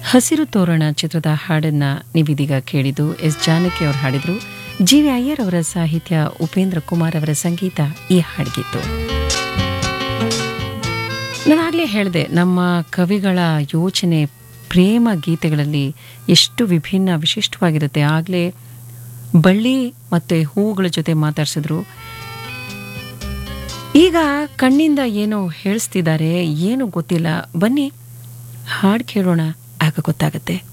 ಹಸಿರು ತೋರಣ ಚಿತ್ರದ ಹಾಡನ್ನ ನೀವಿದೀಗ ಕೇಳಿದ್ದು ಎಸ್ ಜಾನಕಿ ಅವರು ಹಾಡಿದ್ರು ಜಿ ವಿ ಅಯ್ಯರ್ ಅವರ ಸಾಹಿತ್ಯ ಉಪೇಂದ್ರ ಕುಮಾರ್ ಅವರ ಸಂಗೀತ ಈ ಹಾಡಿಗಿತ್ತು ನಾನಾಗಲೇ ಹೇಳಿದೆ ನಮ್ಮ ಕವಿಗಳ ಯೋಚನೆ ಪ್ರೇಮ ಗೀತೆಗಳಲ್ಲಿ ಎಷ್ಟು ವಿಭಿನ್ನ ವಿಶಿಷ್ಟವಾಗಿರುತ್ತೆ ಆಗಲೇ ಬಳ್ಳಿ ಮತ್ತು ಹೂವುಗಳ ಜೊತೆ ಮಾತಾಡ್ಸಿದ್ರು ಈಗ ಕಣ್ಣಿಂದ ಏನೋ ಹೇಳಿಸ್ತಿದ್ದಾರೆ ಏನು ಗೊತ್ತಿಲ್ಲ ಬನ್ನಿ ಹಾಡು ಕೇಳೋಣ ಆಗ ಗೊತ್ತಾಗತ್ತೆ